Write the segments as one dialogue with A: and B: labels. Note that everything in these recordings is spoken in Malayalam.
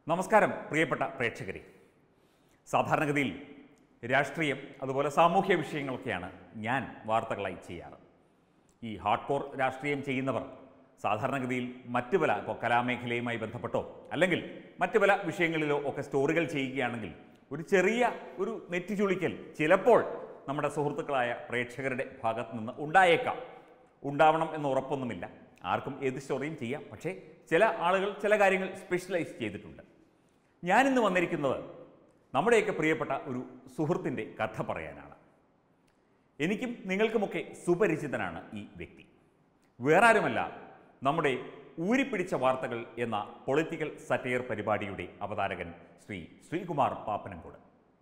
A: നമസ്കാരം പ്രിയപ്പെട്ട പ്രേക്ഷകരെ സാധാരണഗതിയിൽ രാഷ്ട്രീയം അതുപോലെ സാമൂഹ്യ വിഷയങ്ങളൊക്കെയാണ് ഞാൻ വാർത്തകളായി ചെയ്യാറ് ഈ ഹാർഡ് കോർ രാഷ്ട്രീയം ചെയ്യുന്നവർ സാധാരണഗതിയിൽ മറ്റു പല ഇപ്പോൾ കലാമേഖലയുമായി ബന്ധപ്പെട്ടോ അല്ലെങ്കിൽ മറ്റു പല വിഷയങ്ങളിലോ ഒക്കെ സ്റ്റോറികൾ ചെയ്യുകയാണെങ്കിൽ ഒരു ചെറിയ ഒരു നെറ്റിച്ചുളിക്കൽ ചിലപ്പോൾ നമ്മുടെ സുഹൃത്തുക്കളായ പ്രേക്ഷകരുടെ ഭാഗത്ത് നിന്ന് ഉണ്ടായേക്കാം ഉണ്ടാവണം എന്ന് ഉറപ്പൊന്നുമില്ല ആർക്കും ഏത് സ്റ്റോറിയും ചെയ്യാം പക്ഷേ ചില ആളുകൾ ചില കാര്യങ്ങൾ സ്പെഷ്യലൈസ് ചെയ്തിട്ടുണ്ട് ഞാനിന്ന് വന്നിരിക്കുന്നത് നമ്മുടെയൊക്കെ പ്രിയപ്പെട്ട ഒരു സുഹൃത്തിൻ്റെ കഥ പറയാനാണ് എനിക്കും നിങ്ങൾക്കുമൊക്കെ സുപരിചിതനാണ് ഈ വ്യക്തി വേറെ ആരുമല്ല നമ്മുടെ ഊരിപ്പിടിച്ച വാർത്തകൾ എന്ന പൊളിറ്റിക്കൽ സറ്റയർ പരിപാടിയുടെ അവതാരകൻ ശ്രീ ശ്രീകുമാർ പാപ്പനംകോട്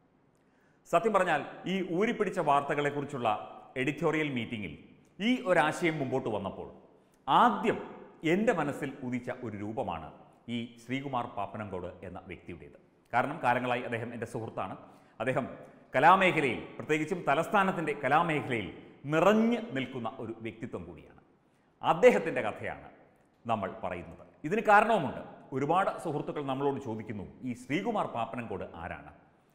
A: സത്യം പറഞ്ഞാൽ ഈ ഊരിപ്പിടിച്ച വാർത്തകളെക്കുറിച്ചുള്ള എഡിറ്റോറിയൽ മീറ്റിങ്ങിൽ ഈ ഒരാശയം മുമ്പോട്ട് വന്നപ്പോൾ ആദ്യം എൻ്റെ മനസ്സിൽ ഉദിച്ച ഒരു രൂപമാണ് ഈ ശ്രീകുമാർ പാപ്പനംകോട് എന്ന വ്യക്തിയുടേത് കാരണം കാലങ്ങളായി അദ്ദേഹം എൻ്റെ സുഹൃത്താണ് അദ്ദേഹം കലാമേഖലയിൽ പ്രത്യേകിച്ചും തലസ്ഥാനത്തിൻ്റെ കലാമേഖലയിൽ നിറഞ്ഞു നിൽക്കുന്ന ഒരു വ്യക്തിത്വം കൂടിയാണ് അദ്ദേഹത്തിൻ്റെ കഥയാണ് നമ്മൾ പറയുന്നത് ഇതിന് കാരണവുമുണ്ട് ഒരുപാട് സുഹൃത്തുക്കൾ നമ്മളോട് ചോദിക്കുന്നു ഈ ശ്രീകുമാർ പാപ്പനംകോട് ആരാണ്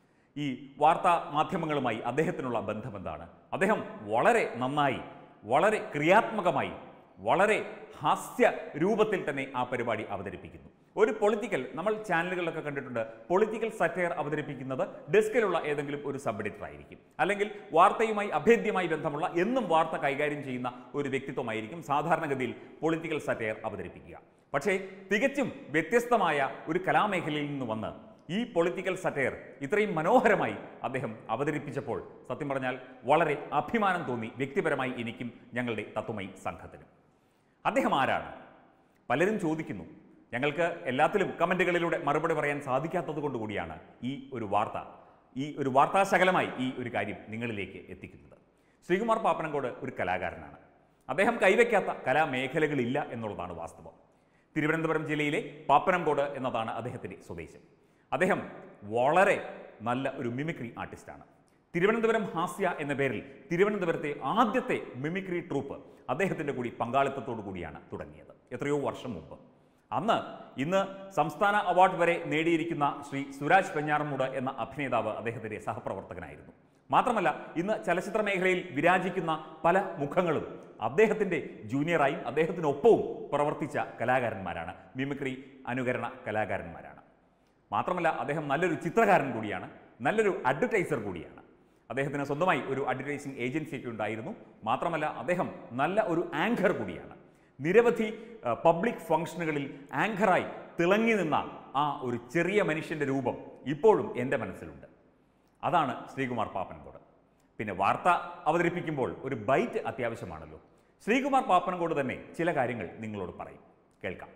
A: ഈ വാർത്താ മാധ്യമങ്ങളുമായി അദ്ദേഹത്തിനുള്ള ബന്ധം എന്താണ് അദ്ദേഹം വളരെ നന്നായി വളരെ ക്രിയാത്മകമായി വളരെ ഹാസ്യ രൂപത്തിൽ തന്നെ ആ പരിപാടി അവതരിപ്പിക്കുന്നു ഒരു പൊളിറ്റിക്കൽ നമ്മൾ ചാനലുകളിലൊക്കെ കണ്ടിട്ടുണ്ട് പൊളിറ്റിക്കൽ സറ്റയർ അവതരിപ്പിക്കുന്നത് ഡെസ്കിലുള്ള ഏതെങ്കിലും ഒരു സബ് എഡിറ്റർ ആയിരിക്കും അല്ലെങ്കിൽ വാർത്തയുമായി അഭേദ്യമായി ബന്ധമുള്ള എന്നും വാർത്ത കൈകാര്യം ചെയ്യുന്ന ഒരു വ്യക്തിത്വമായിരിക്കും സാധാരണഗതിയിൽ പൊളിറ്റിക്കൽ സറ്റയർ അവതരിപ്പിക്കുക പക്ഷേ തികച്ചും വ്യത്യസ്തമായ ഒരു കലാമേഖലയിൽ നിന്ന് വന്ന് ഈ പൊളിറ്റിക്കൽ സറ്റയർ ഇത്രയും മനോഹരമായി അദ്ദേഹം അവതരിപ്പിച്ചപ്പോൾ സത്യം പറഞ്ഞാൽ വളരെ അഭിമാനം തോന്നി വ്യക്തിപരമായി എനിക്കും ഞങ്ങളുടെ തത്വമയി സംഘത്തിനും അദ്ദേഹം ആരാണ് പലരും ചോദിക്കുന്നു ഞങ്ങൾക്ക് എല്ലാത്തിലും കമൻറ്റുകളിലൂടെ മറുപടി പറയാൻ സാധിക്കാത്തത് കൊണ്ട് കൂടിയാണ് ഈ ഒരു വാർത്ത ഈ ഒരു വാർത്താശകലമായി ഈ ഒരു കാര്യം നിങ്ങളിലേക്ക് എത്തിക്കുന്നത് ശ്രീകുമാർ പാപ്പനംകോട് ഒരു കലാകാരനാണ് അദ്ദേഹം കൈവയ്ക്കാത്ത കലാമേഖലകളില്ല എന്നുള്ളതാണ് വാസ്തവം തിരുവനന്തപുരം ജില്ലയിലെ പാപ്പനംകോട് എന്നതാണ് അദ്ദേഹത്തിൻ്റെ സ്വദേശം അദ്ദേഹം വളരെ നല്ല ഒരു മിമിക്രി ആർട്ടിസ്റ്റാണ് തിരുവനന്തപുരം ഹാസ്യ എന്ന പേരിൽ തിരുവനന്തപുരത്തെ ആദ്യത്തെ മിമിക്രി ട്രൂപ്പ് അദ്ദേഹത്തിൻ്റെ കൂടി പങ്കാളിത്തത്തോടു കൂടിയാണ് തുടങ്ങിയത് എത്രയോ വർഷം മുമ്പ് അന്ന് ഇന്ന് സംസ്ഥാന അവാർഡ് വരെ നേടിയിരിക്കുന്ന ശ്രീ സുരാജ് പെഞ്ഞാറമൂട് എന്ന അഭിനേതാവ് അദ്ദേഹത്തിൻ്റെ സഹപ്രവർത്തകനായിരുന്നു മാത്രമല്ല ഇന്ന് ചലച്ചിത്ര മേഖലയിൽ വിരാജിക്കുന്ന പല മുഖങ്ങളും അദ്ദേഹത്തിൻ്റെ ജൂനിയറായും അദ്ദേഹത്തിനൊപ്പവും പ്രവർത്തിച്ച കലാകാരന്മാരാണ് മിമിക്രി അനുകരണ കലാകാരന്മാരാണ് മാത്രമല്ല അദ്ദേഹം നല്ലൊരു ചിത്രകാരൻ കൂടിയാണ് നല്ലൊരു അഡ്വർടൈസർ കൂടിയാണ് അദ്ദേഹത്തിന് സ്വന്തമായി ഒരു അഡ്വർടൈസിംഗ് ഏജൻസിയൊക്കെ ഉണ്ടായിരുന്നു മാത്രമല്ല അദ്ദേഹം നല്ല ഒരു ആങ്കർ കൂടിയാണ് നിരവധി ആ, പബ്ലിക് ഫംഗ്ഷനുകളിൽ ആങ്കറായി തിളങ്ങി നിന്ന ആ ഒരു ചെറിയ മനുഷ്യൻ്റെ രൂപം ഇപ്പോഴും എൻ്റെ മനസ്സിലുണ്ട് അതാണ് ശ്രീകുമാർ പാപ്പൻകോട് പിന്നെ വാർത്ത അവതരിപ്പിക്കുമ്പോൾ ഒരു ബൈറ്റ് അത്യാവശ്യമാണല്ലോ ശ്രീകുമാർ പാപ്പൻകോട് തന്നെ ചില കാര്യങ്ങൾ നിങ്ങളോട് പറയും കേൾക്കാം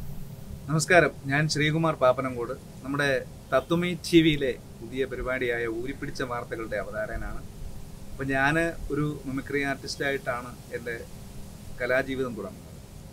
B: നമസ്കാരം ഞാൻ ശ്രീകുമാർ പാപ്പനംകോട് നമ്മുടെ തത്വമി ടി വിയിലെ പുതിയ പരിപാടിയായ ഊരിപ്പിടിച്ച വാർത്തകളുടെ അവതാരകനാണ് അപ്പോൾ ഞാൻ ഒരു മിമിക്രി ആർട്ടിസ്റ്റായിട്ടാണ് എൻ്റെ കലാജീവിതം തുടങ്ങുന്നത്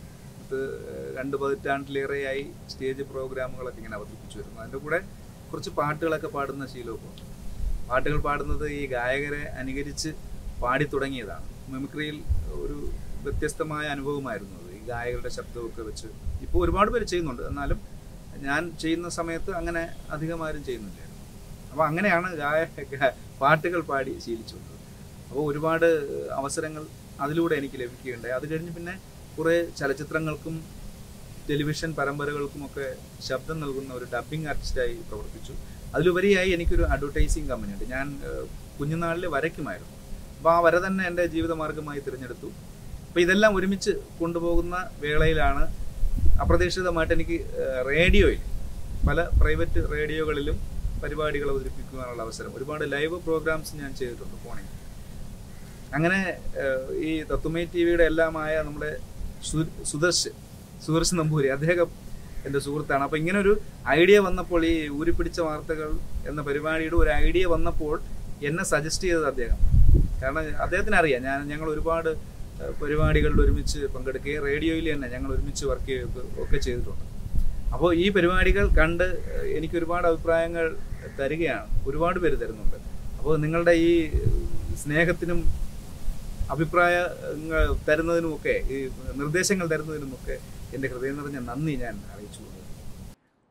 B: ഇത് രണ്ട് പതിറ്റാണ്ടിലേറെയായി സ്റ്റേജ് പ്രോഗ്രാമുകളൊക്കെ ഇങ്ങനെ അവതരിപ്പിച്ചു വരുന്നു അതിൻ്റെ കൂടെ കുറച്ച് പാട്ടുകളൊക്കെ പാടുന്ന ശീലമൊക്കെ ഉണ്ട്. പാട്ടുകൾ പാടുന്നത് ഈ ഗായകരെ അനുകരിച്ച് പാടി തുടങ്ങിയതാണ് മിമിക്രിയിൽ ഒരു വ്യത്യസ്തമായ അനുഭവമായിരുന്നു അത് ഈ ഗായകരുടെ ശബ്ദമൊക്കെ വെച്ച് ഇപ്പോൾ ഒരുപാട് പേര് ചെയ്യുന്നുണ്ട് എന്നാലും ഞാൻ ചെയ്യുന്ന സമയത്ത് അങ്ങനെ അധികം ആരും ചെയ്യുന്നില്ല അപ്പോൾ അങ്ങനെയാണ് ഗായ ഗാ- പാട്ടുകൾ പാടി ശീലിച്ചുകൊണ്ടത് അപ്പോൾ ഒരുപാട് അവസരങ്ങൾ അതിലൂടെ എനിക്ക് ലഭിക്കുകയുണ്ടായി അത് കഴിഞ്ഞ് പിന്നെ കുറേ ചലച്ചിത്രങ്ങൾക്കും ടെലിവിഷൻ പരമ്പരകൾക്കുമൊക്കെ ശബ്ദം നൽകുന്ന ഒരു ഡബ്ബിംഗ് ആർട്ടിസ്റ്റായി പ്രവർത്തിച്ചു അതിലുപരിയായി എനിക്കൊരു അഡ്വർടൈസിങ് കമ്പനിയുണ്ട് ഞാൻ ഏഹ്, കുഞ്ഞുനാളിൽ വരയ്ക്കുമായിരുന്നു അപ്പോൾ ആ വര തന്നെ എൻ്റെ ജീവിതമാർഗമായി തിരഞ്ഞെടുത്തു അപ്പോൾ ഇതെല്ലാം ഒരുമിച്ച് കൊണ്ടുപോകുന്ന വേളയിലാണ് അപ്രതീക്ഷിതമായിട്ട് എനിക്ക് ഏഹ്, റേഡിയോയിൽ പല പ്രൈവറ്റ് റേഡിയോകളിലും പരിപാടികൾ അവതരിപ്പിക്കുവാനുള്ള അവസരം ഒരുപാട് ലൈവ് പ്രോഗ്രാംസ് ഞാൻ ചെയ്തിട്ടുണ്ട് ഫോണിൽ അങ്ങനെ ഏഹ്, ഈ തത്വമേ ടി വിയുടെ എല്ലാമായ നമ്മുടെ സു- സുദർശ് സുദർശ് നമ്പൂരി അദ്ദേഹം എൻ്റെ സുഹൃത്താണ് അപ്പോൾ ഇങ്ങനെ ഒരു ഐഡിയ വന്നപ്പോൾ ഈ ഊരിപ്പിടിച്ച വാർത്തകൾ എന്ന പരിപാടിയുടെ ഒരു ഐഡിയ വന്നപ്പോൾ എന്നെ സജസ്റ്റ് ചെയ്തത് അദ്ദേഹം കാരണം അദ്ദേഹത്തിന് അറിയാം ഞാൻ ഞങ്ങൾ ഒരുപാട് ഏഹ്, പരിപാടികളിൽ ഒരുമിച്ച് പങ്കെടുക്കുകയും റേഡിയോയിൽ തന്നെ ഞങ്ങൾ ഒരുമിച്ച് വർക്ക് ചെയ്യുകയൊക്കെ ഒക്കെ ചെയ്തിട്ടുണ്ട് അപ്പോൾ ഈ പരിപാടികൾ കണ്ട് ഏഹ്, എനിക്ക് ഒരുപാട് അഭിപ്രായങ്ങൾ തരികയാണ് ഒരുപാട് പേര് തരുന്നുണ്ട് അപ്പോൾ നിങ്ങളുടെ ഈ സ്നേഹത്തിനും അഭിപ്രായങ്ങൾ തരുന്നതിനുമൊക്കെ ഈ നിർദ്ദേശങ്ങൾ തരുന്നതിനുമൊക്കെ എൻ്റെ ഹൃദയം നിറഞ്ഞ നന്ദി ഞാൻ അറിയിച്ചു കൊള്ളുന്നു.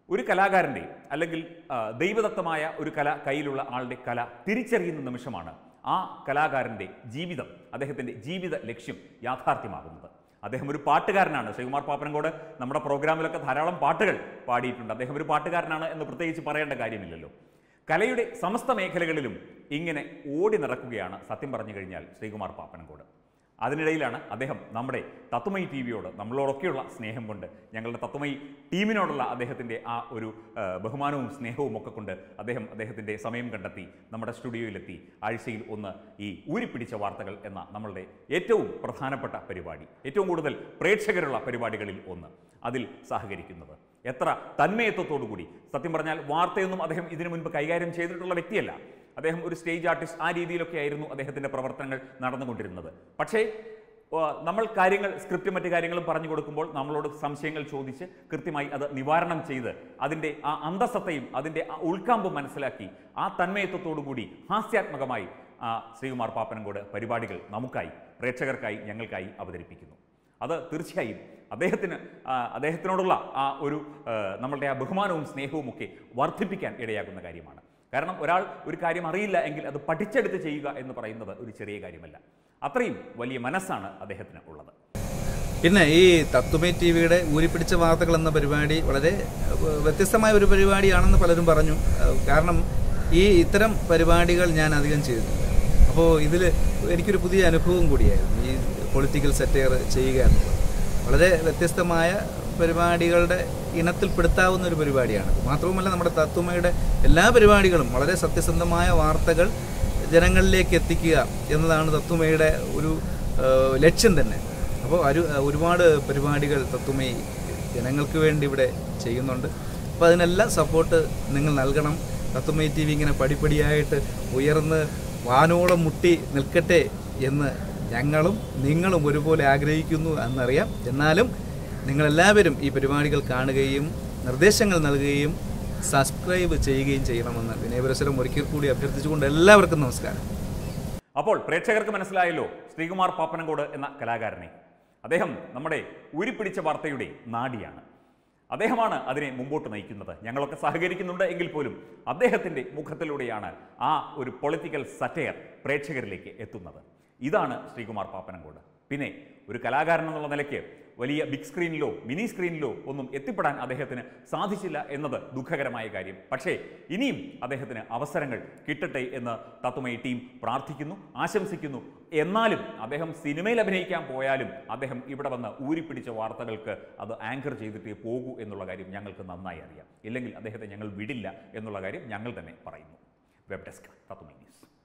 A: ഒരു കലാകാരൻ്റെ അല്ലെങ്കിൽ ആ, ദൈവദത്തമായ ഒരു കല കയ്യിലുള്ള ആളുടെ കല തിരിച്ചറിയുന്ന നിമിഷമാണ് ആ കലാകാരൻ്റെ ജീവിതം അദ്ദേഹത്തിൻ്റെ ജീവിത ലക്ഷ്യം യാഥാർത്ഥ്യമാകുന്നത് അദ്ദേഹം ഒരു പാട്ടുകാരനാണ് ശ്രീകുമാർ പാപ്പനങ്കോട് നമ്മുടെ പ്രോഗ്രാമിലൊക്കെ ധാരാളം പാട്ടുകൾ പാടിയിട്ടുണ്ട് അദ്ദേഹം ഒരു പാട്ടുകാരനാണ് എന്ന് പ്രത്യേകിച്ച് പറയേണ്ട കാര്യമില്ലല്ലോ കലയുടെ സമസ്ത മേഖലകളിലും ഇങ്ങനെ ഓടി നടക്കുകയാണ് സത്യം പറഞ്ഞു കഴിഞ്ഞാൽ ശ്രീകുമാർ പാപ്പനങ്കോട് അതിനിടയിലാണ് അദ്ദേഹം നമ്മുടെ തത്വമയി ടി വിയോട് നമ്മളോടൊക്കെയുള്ള സ്നേഹം കൊണ്ട് ഞങ്ങളുടെ തത്വമയി ടീമിനോടുള്ള അദ്ദേഹത്തിൻ്റെ ആ ഒരു ആ, ബഹുമാനവും സ്നേഹവും ഒക്കെ കൊണ്ട് അദ്ദേഹം അദ്ദേഹത്തിൻ്റെ സമയം കണ്ടെത്തി നമ്മുടെ സ്റ്റുഡിയോയിലെത്തി ആഴ്ചയിൽ ഒന്ന് ഈ ഊരിപ്പിടിച്ച വാർത്തകൾ എന്ന നമ്മളുടെ ഏറ്റവും പ്രധാനപ്പെട്ട പരിപാടി ഏറ്റവും കൂടുതൽ പ്രേക്ഷകരുള്ള പരിപാടികളിൽ ഒന്ന് അതിൽ സഹകരിക്കുന്നത് എത്ര തന്മയത്വത്തോടു കൂടി സത്യം പറഞ്ഞാൽ വാർത്തയൊന്നും അദ്ദേഹം ഇതിനു മുൻപ് കൈകാര്യം ചെയ്തിട്ടുള്ള വ്യക്തിയല്ല അദ്ദേഹം ഒരു സ്റ്റേജ് ആർട്ടിസ്റ്റ് ആ രീതിയിലൊക്കെ ആയിരുന്നു അദ്ദേഹത്തിൻ്റെ പ്രവർത്തനങ്ങൾ നടന്നുകൊണ്ടിരുന്നത് പക്ഷേ ആ, നമ്മൾ കാര്യങ്ങൾ സ്ക്രിപ്റ്റ് മറ്റു കാര്യങ്ങളും പറഞ്ഞു കൊടുക്കുമ്പോൾ നമ്മളോട് സംശയങ്ങൾ ചോദിച്ച് കൃത്യമായി അത് നിവാരണം ചെയ്ത് അതിൻ്റെ ആ അന്തസത്തയും അതിൻ്റെ ആ ഉൾക്കാമ്പും മനസ്സിലാക്കി ആ തന്മയത്വത്തോടു കൂടി ഹാസ്യാത്മകമായി ആ ശ്രീകുമാർ പാപ്പനങ്കോട് പരിപാടികൾ നമുക്കായി പ്രേക്ഷകർക്കായി ഞങ്ങൾക്കായി അവതരിപ്പിക്കുന്നു അത് തീർച്ചയായും അദ്ദേഹത്തിന് ആ, അദ്ദേഹത്തിനോടുള്ള ആ ഒരു ആ, നമ്മളുടെ ആ ബഹുമാനവും സ്നേഹവും ഒക്കെ വർദ്ധിപ്പിക്കാൻ ഇടയാകുന്ന കാര്യമാണ് കാരണം ഒരാൾ ഒരു കാര്യം അറിയില്ല എങ്കിൽ അത് പഠിച്ചെടുത്ത് ചെയ്യുക എന്ന് പറയുന്നത് ഒരു ചെറിയ കാര്യമല്ല അത്രയും വലിയ മനസ്സാണ് അദ്ദേഹത്തിന് ഉള്ളത്
B: പിന്നെ ഈ തത്വമേ ടി വിയുടെ ഊരിപ്പിടിച്ച വാർത്തകൾ എന്ന പരിപാടി വളരെ ഏഹ്, വ്യത്യസ്തമായ ഒരു പരിപാടിയാണെന്ന് പലരും പറഞ്ഞു ഏഹ്, കാരണം ഈ ഇത്തരം പരിപാടികൾ ഞാൻ അധികം ചെയ്തിട്ടില്ല അപ്പോൾ ഇതിൽ എനിക്കൊരു പുതിയ അനുഭവം കൂടിയായിരുന്നു ഈ പൊളിറ്റിക്കൽ സെറ്റയർ ചെയ്യുക എന്നുള്ളത് വളരെ വ്യത്യസ്തമായ പരിപാടികളുടെ ഇനത്തിൽപ്പെടുത്താവുന്ന ഒരു പരിപാടിയാണ് മാത്രവുമല്ല നമ്മുടെ തത്വമയുടെ എല്ലാ പരിപാടികളും വളരെ സത്യസന്ധമായ വാർത്തകൾ ജനങ്ങളിലേക്ക് എത്തിക്കുക എന്നതാണ് തത്വമയുടെ ഒരു ഏഹ്, ലക്ഷ്യം തന്നെ അപ്പോൾ ഒരു ഒരുപാട് പരിപാടികൾ തത്വമയി ജനങ്ങൾക്ക് വേണ്ടി ഇവിടെ ചെയ്യുന്നുണ്ട് അപ്പോൾ അതിനെല്ലാം സപ്പോർട്ട് നിങ്ങൾ നൽകണം തത്വമയി ടി വി ഇങ്ങനെ പടിപ്പടിയായിട്ട് ഉയർന്ന് വാനോളം മുട്ടി നിൽക്കട്ടെ എന്ന് ഞങ്ങളും നിങ്ങളും ഒരുപോലെ ആഗ്രഹിക്കുന്നു എന്നറിയാം എന്നാലും നിങ്ങളെല്ലാവരും ഈ പരിപാടികൾ കാണുകയും നിർദ്ദേശങ്ങൾ നൽകുകയും സബ്സ്ക്രൈബ് ചെയ്യുകയും ചെയ്യണമെന്ന് വിനയപുരസരം ഒരിക്കൽ കൂടി അഭ്യർത്ഥിച്ചുകൊണ്ട് എല്ലാവർക്കും നമസ്കാരം
A: അപ്പോൾ പ്രേക്ഷകർക്ക് മനസ്സിലായല്ലോ ശ്രീകുമാർ പാപ്പനങ്കോട് എന്ന കലാകാരനെ അദ്ദേഹം നമ്മുടെ ഊരിപ്പിടിച്ച വാർത്തയുടെ നാടിയാണ് അദ്ദേഹമാണ് അതിനെ മുമ്പോട്ട് നയിക്കുന്നത് ഞങ്ങളൊക്കെ സഹകരിക്കുന്നുണ്ട് എങ്കിൽ പോലും അദ്ദേഹത്തിൻ്റെ മുഖത്തിലൂടെയാണ് ആ ഒരു പൊളിറ്റിക്കൽ സറ്റയർ പ്രേക്ഷകരിലേക്ക് എത്തുന്നത് ഇതാണ് ശ്രീകുമാർ പാപ്പനങ്കോട് പിന്നെ ഒരു കലാകാരൻ എന്നുള്ള നിലയ്ക്ക് വലിയ ബിഗ് സ്ക്രീനിലോ മിനി സ്ക്രീനിലോ ഒന്നും എത്തിപ്പെടാൻ അദ്ദേഹത്തിന് സാധിച്ചില്ല എന്നത് ദുഃഖകരമായ കാര്യം പക്ഷേ ഇനിയും അദ്ദേഹത്തിന് അവസരങ്ങൾ കിട്ടട്ടെ എന്ന് തത്വമയി ടീം പ്രാർത്ഥിക്കുന്നു ആശംസിക്കുന്നു എന്നാലും അദ്ദേഹം സിനിമയിൽ അഭിനയിക്കാൻ പോയാലും അദ്ദേഹം ഇവിടെ വന്ന് ഊരിപ്പിടിച്ച വാർത്തകൾക്ക് അത് ആങ്കർ ചെയ്തിട്ടേ പോകൂ എന്നുള്ള കാര്യം ഞങ്ങൾക്ക് നന്നായി അറിയാം ഇല്ലെങ്കിൽ അദ്ദേഹത്തെ ഞങ്ങൾ വിടില്ല എന്നുള്ള കാര്യം ഞങ്ങൾ തന്നെ പറയുന്നു വെബ് ഡെസ്ക് തത്വമൈ ന്യൂസ്